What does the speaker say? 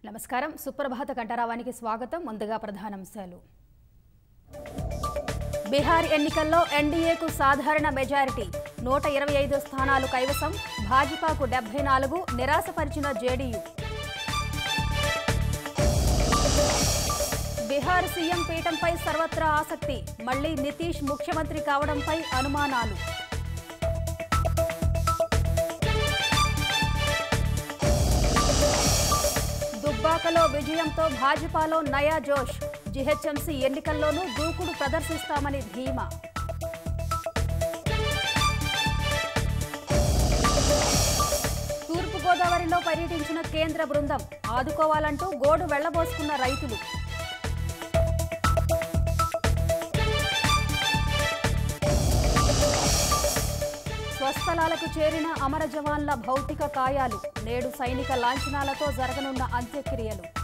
నమస్కారం సుప్రభాత కంఠరావానికి స్వాగతం ముందుగా ప్రధానాంశాలు బీహార్ ఎన్నికల్లో ఎన్డీఏకు సాధారణ మెజారిటీ నూట ఇరవై ఐదు స్థానాలు కైవసం భాజపాకు డెబ్బై నాలుగు నిరాశపరిచిన జేడీయూ బీహార్ సీఎం పీఠంపై సర్వత్రా ఆసక్తి మళ్లీ నితీష్ ముఖ్యమంత్రి కావడంపై అనుమానాలు దుబ్బాకలో విజయంతో భాజపాలో నయా జోష్ జీహెచ్ఎంసీ ఎన్నికల్లోనూ దూకుడు ప్రదర్శిస్తామని ధీమా తూర్పుగోదావరిలో పర్యటించిన కేంద్ర బృందం ఆదుకోవాలంటూ గోడు వెళ్లబోసుకున్న రైతులు స్వస్థలాలకు చేరిన అమర జవాన్ల భౌతిక కాయాలు నేడు సైనిక లాంఛనాలతో జరగనున్న అంత్యక్రియలు